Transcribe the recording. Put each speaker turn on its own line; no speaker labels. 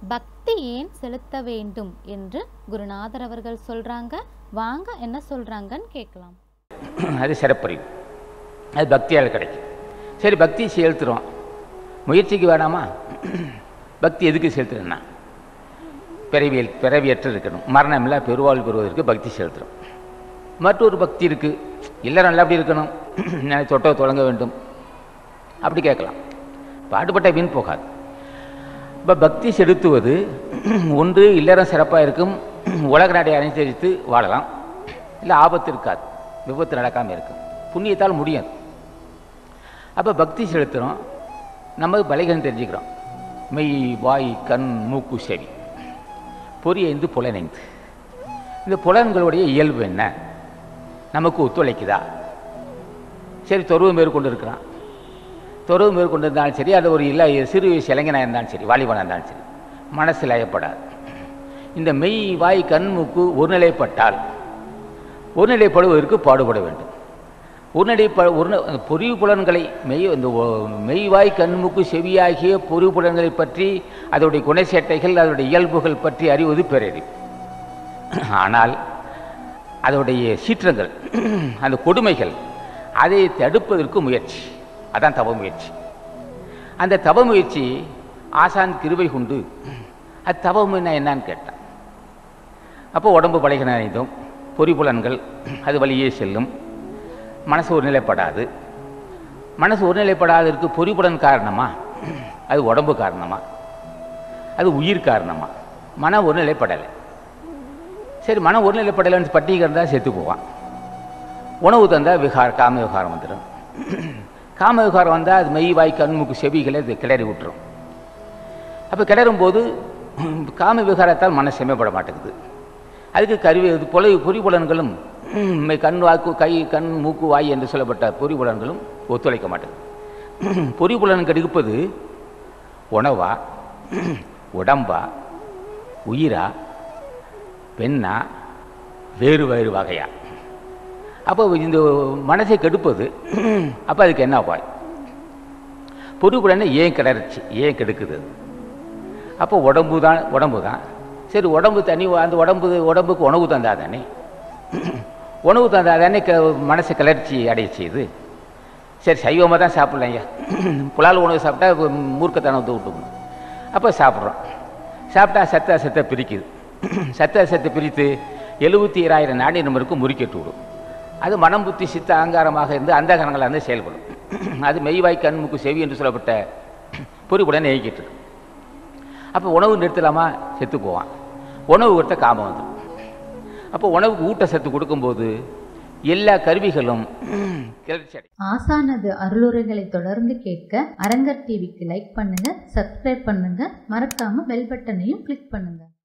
பக்தி ஏன் செலுத்த வேண்டும் என்று குருநாதர் அவர்கள் சொல்றாங்க வாங்க என்ன சொல்றாங்கன்னு கேட்கலாம்
அது சிறப்பறிவு அது பக்தியால் கிடைக்கும் சரி பக்தி செலுத்துகிறோம் முயற்சிக்கு வேணாமா பக்தி எதுக்கு செலுத்துறேன்னா பிறவியல் பிறவியற்று இருக்கணும் மரணம் இல்லை பெருவாள் பெறுவதற்கு பக்தி செலுத்துகிறோம் மற்றொரு பக்தி இருக்குது இல்லறம் நல்லா அப்படி இருக்கணும் நான் தொட்டோ தொடங்க வேண்டும் அப்படி கேட்கலாம் பாடுபட்ட வீண் போகாது இப்போ பக்தி செலுத்துவது ஒன்று இல்லறம் சிறப்பாக இருக்கும் உலக நாடை அனுசரித்து வாழலாம் இல்லை ஆபத்து இருக்காது விபத்து நடக்காமல் இருக்கும் புண்ணியத்தால் முடியாது அப்போ பக்தி செலுத்துகிறோம் நம்ம பலைகன் தெரிஞ்சுக்கிறோம் மெய் வாய் கண் மூக்கு செவி பொறியைந்து புலனைந்து இந்த புலன்களுடைய இயல்பு என்ன நமக்கு ஒத்துழைக்குதா சரி தொருவு மேற்கொண்டு இருக்கிறான் தொருவு மேற்கொண்டு இருந்தாலும் சரி அது ஒரு இல்லை சிறு வயசு இளைஞனாக இருந்தாலும் சரி வாலிபனாக இருந்தாலும் சரி மனசு லயப்படாது இந்த மெய் வாய் கண் மூக்கு ஒருநிலைப்பட்டால் ஒருநிலைப்படுவதற்கு பாடுபட வேண்டும் ஒருநிலைப்ப ஒரு பொறிவு புலன்களை மெய் இந்த ஒ- மெய்வாய் கண்முக்கு செவியாகிய பொறிவு புலன்களை பற்றி அதனுடைய குணச்சேட்டைகள் அதனுடைய இயல்புகள் பற்றி அறிவது பேரறிவு ஆனால் அதனுடைய சீற்றங்கள் அந்த கொடுமைகள் அதை தடுப்பதற்கு முயற்சி அதான் தவ முயற்சி அந்த தவ முயற்சி ஆசான் கிருபை கொண்டு அது தவம் என்ன என்னன்னு கேட்டான் அப்போ உடம்பு பழகின அனைத்தும் பொறிபுலன்கள் அது வழியே செல்லும் மனசு ஒருநிலைப்படாது மனசு ஒருநிலைப்படாததற்கு பொறிபுலன் காரணமா அது உடம்பு காரணமா அது உயிர் காரணமா மன ஒருநிலைப்படலை சரி மன ஒருநிலைப்படலைன்னு பட்டிகை இருந்தால் செத்து போவான் உணவு தந்தால் விகார காம விகாரம் வந்துடும் காம விகாரம் வந்தால் அது மெய் வாய் கண்முக்கு செவிகளை இது கிளறி விட்டுரும் அப்போ கிளறும் போது காம விகாரத்தால் மனசு செம்மைப்பட மாட்டேங்குது அதுக்கு கருவி இது புலை பொறிபுலன்களும் மெய் கண் வாக்கு கை கண் மூக்கு வாய் என்று சொல்லப்பட்ட பொறிபுலன்களும் ஒத்துழைக்க மாட்டேங்குது பொறிபுலன் கெடுப்பது உணவா உடம்பா உயிரா பெண்ணா வேறு வேறு வகையா அப்போ இந்த மனசை கெடுப்பது அப்போ அதுக்கு என்ன உபாய் பொறிபுலனை ஏன் கிளறிச்சு ஏன் கெடுக்குது அது? அப்போ உடம்பு தான் உடம்பு தான் சரி உடம்பு தனி அந்த உடம்பு உடம்புக்கு உணவு தந்தா தானே உணவு தந்தா தானே க மனசை கிளர்ச்சி அடைய செய்யுது சரி சைவமாக தான் சாப்பிட்லாம் ஐயா புலால் உணவு சாப்பிட்டா மூர்க்கத்தனம் வந்து விட்டுக்கணும் அப்போ சாப்பிட்றோம் சாப்பிட்டா சத்த சத்தை பிரிக்குது சத்த சத்தை பிரித்து எழுபத்தி ஏழாயிரம் நாடி நம்பருக்கு முறிக்கட்டு விடும் அது மனம் புத்தி சித்த அகங்காரமாக இருந்து அந்த கணங்களாக இருந்து செயல்படும் அது மெய்வாய் கண் மூக்கு செவி என்று சொல்லப்பட்ட பொறிப்புடன் இயக்கிட்டு இருக்கு அப்போ உணவு நிறுத்தலாமா செத்து போவான் உணவு கொடுத்த காமம் வந்துடும் அப்போ உணவுக்கு ஊட்டச்சத்து கொடுக்கும்போது எல்லா கருவிகளும் கிளர்ச்சி அடையும்
ஆசானது அருளுரைகளை தொடர்ந்து கேட்க அரங்கர் டிவிக்கு லைக் பண்ணுங்க சப்ஸ்கிரைப் பண்ணுங்க மறக்காம பெல் பட்டனையும் கிளிக் பண்ணுங்க